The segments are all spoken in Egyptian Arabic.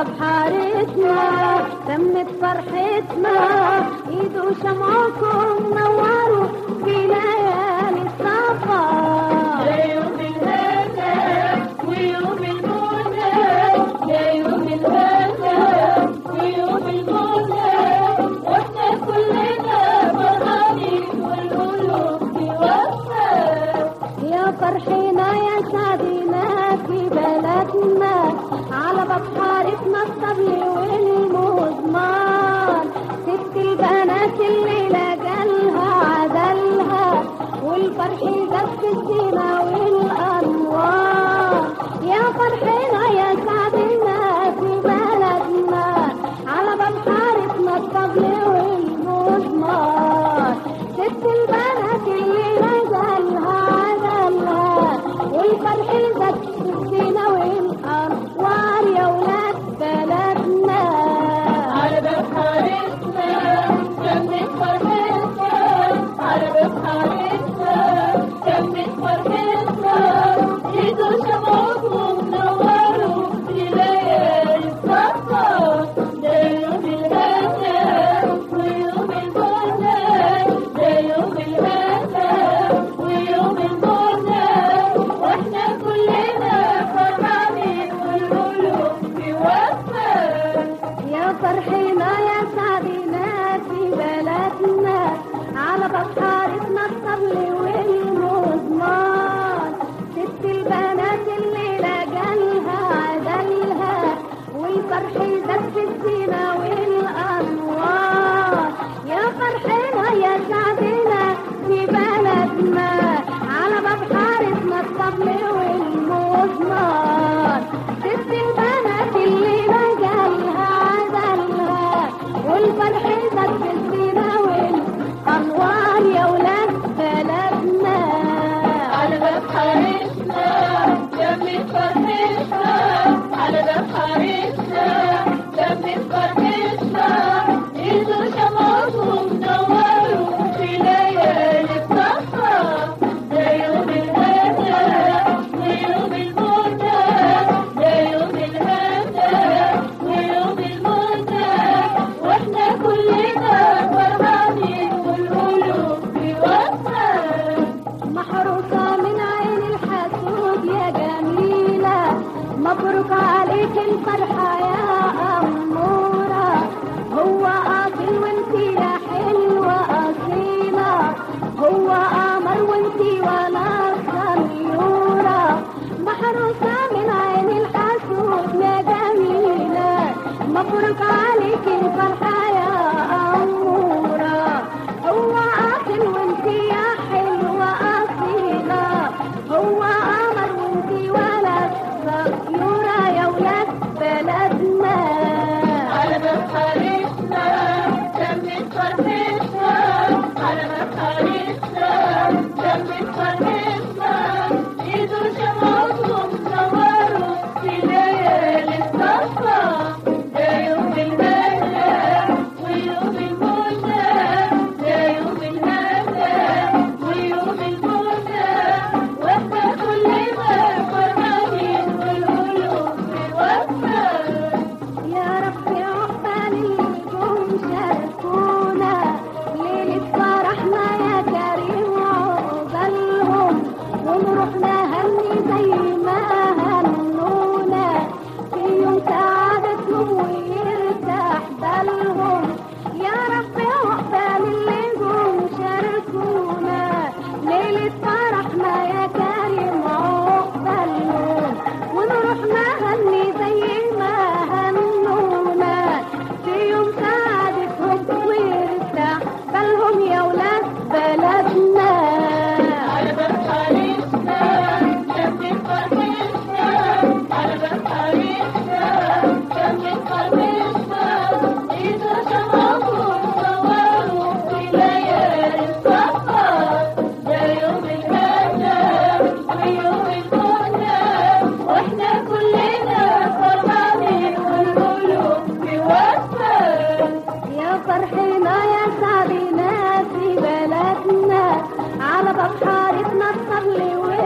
باب حارتنا تمت فرحتنا ايدوا شمعكم نوروا في ليالي السفر يوم الهنا ويوم المنى يا يوم الهنا ويوم المنى واحنا كلنا فرحانين والقلوب توفى يا فرحنا يا سعدنا في بلدنا على باب حارتنا الطبل والمزمار ست البنات الليلة جالها عدلها والفرح جاب في الزينة والأنوار يا فرحنا يا سعدنا في بلدنا على باب حارتنا الطبل والمزمار ست البنات الليلة جالها عدلها والفرح جاب في الزينة والأنوار يا ولاد بلدنا على باب حارتنا كمت فرحتنا على باب حارتنا كمت فرحتنا ايدوا شمعكم نوروا في ليالي السفر ده يوم الهنا ويوم المنى ده يوم الهنا ويوم المنى واحنا كلنا فرحانين والقلوب توفى يا فرحنا يا سعدنا في بلدنا على باب حارتنا الطبل والمزمار ست البنات الليلة جالها عدلها والفرح زاد في الزينة والأنوار يا فرحنا يا سعدنا في بلدنا على باب حارتنا الطبل والمزمار ست البنات الليلة جالها عدلها والفرح زاد في الزينة والأنوار يا ولاد بلدنا على باب حارتنا جنب فرحتنا على باب حارتنا جنب فرحتنا ايدوا شمعكم نوروا في ليالي السفر ده يوم الهنا ويوم المنى ده يوم الهنا ويوم المنى واحنا كلنا فرحانين والقلوب توفى محروسة من عين الحسود يا جميلة مبروك عليك الفرحة يا أمورة هو أصيل وانتي يا حلوة أصيلة هو قمر وانتي ولا سميورة محروسة من عين الحسود يا جميلة مبروك عليك الفرحة يا أمورة هو أصيل وانتي يا حلوة أصيلة هو قمر وانتي ولد صغيرة يا ولاد بلدنا على باب حارتنا جنب فرحتنا على باب حارتنا جنب فرحتنا ايدوا شمعكم نوروا في ليالي السفر ده يوم الهنا ويوم المنى ده يوم الهنا ويوم المنى واحنا كلنا فرحانين والقلوب توفى يا رب عقبال النجوم شاركونا ليلة فرحنا يا كريم وعقبالهم ونروح نهني زي ما هنونا في يوم سعادتهم ويرتاح بالهم يا رب عقبال النجوم شاركونا ليلة فرحنا يا كريم عقبالهم ونروح نهني زي ما هنونا في يوم سعادتهم ويرتاح بالهم يا ولاد بلدنا على باب حارتنا جنب فرحتنا على باب حارتنا جنب فرحتنا ايدوا شمعكم نوروا في ليالي السفر ده يوم الهنا ويوم المنى واحنا كلنا فرحانين والقلوب توفى يا فرحنا يا سعدنا في بلدنا على باب حارتنا الطبل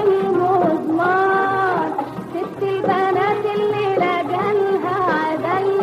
والمزمار ست البنات الليلة جالها عدل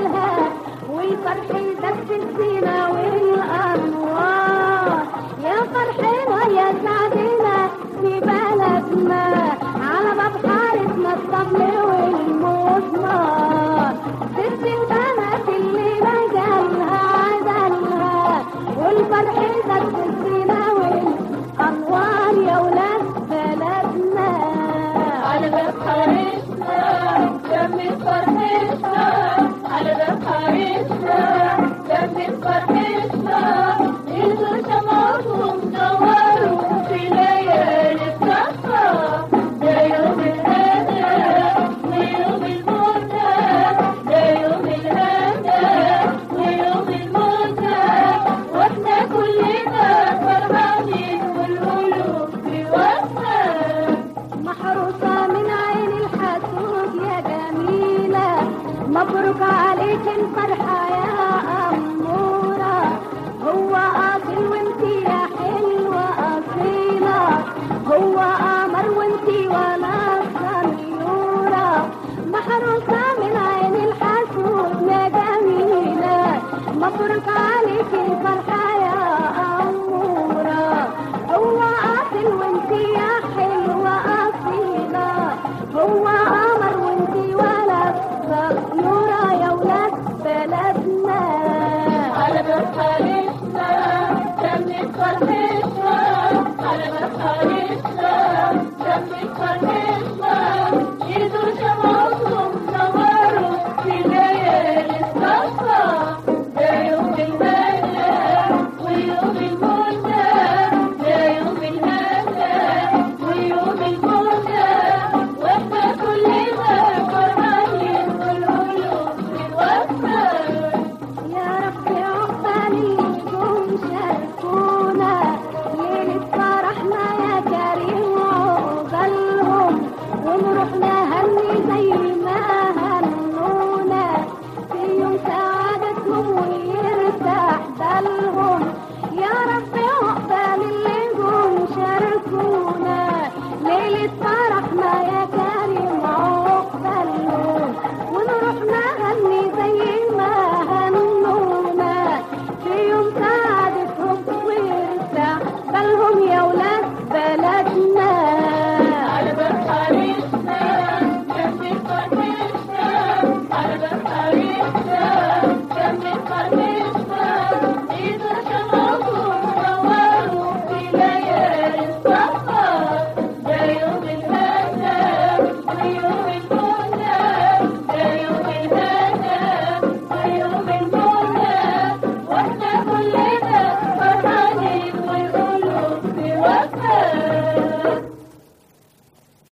كف الزينة والأنوار يا فرحنا يا سعدنا في بلدنا على باب حارتنا الطبل والمزمار ست البنات اللي مجالها عدلها والفرح كف الزينة والأنوار يا ولاد بلدنا على باب حارسنا شمت فرحتنا على باب حارسنا شمت فرحتنا إذا شمعتهم دوروا في ليالي الصفا ده يوم الهدى ويوم الموتى ده يوم الهدى ويوم الموتى واحنا كلنا فرحانين والقلوب في وفا محروسة من عين الحسود يا جميلة مبروك عليك الفرحة يا أمورة هو أصيل وانتي يا حلوة أصيلة هو قمر وانتي ولا صنيورة محروسة من عين الحسود يا جميلة مبروك عليك الفرحة يا أمورة هو أصيل وانتي يا حلوة أصيلة هو قمر وانتي ولد نورة يا ولاد بلدنا على باب حارسنا شمت فرحتنا على باب حارسنا شمت فرحتنا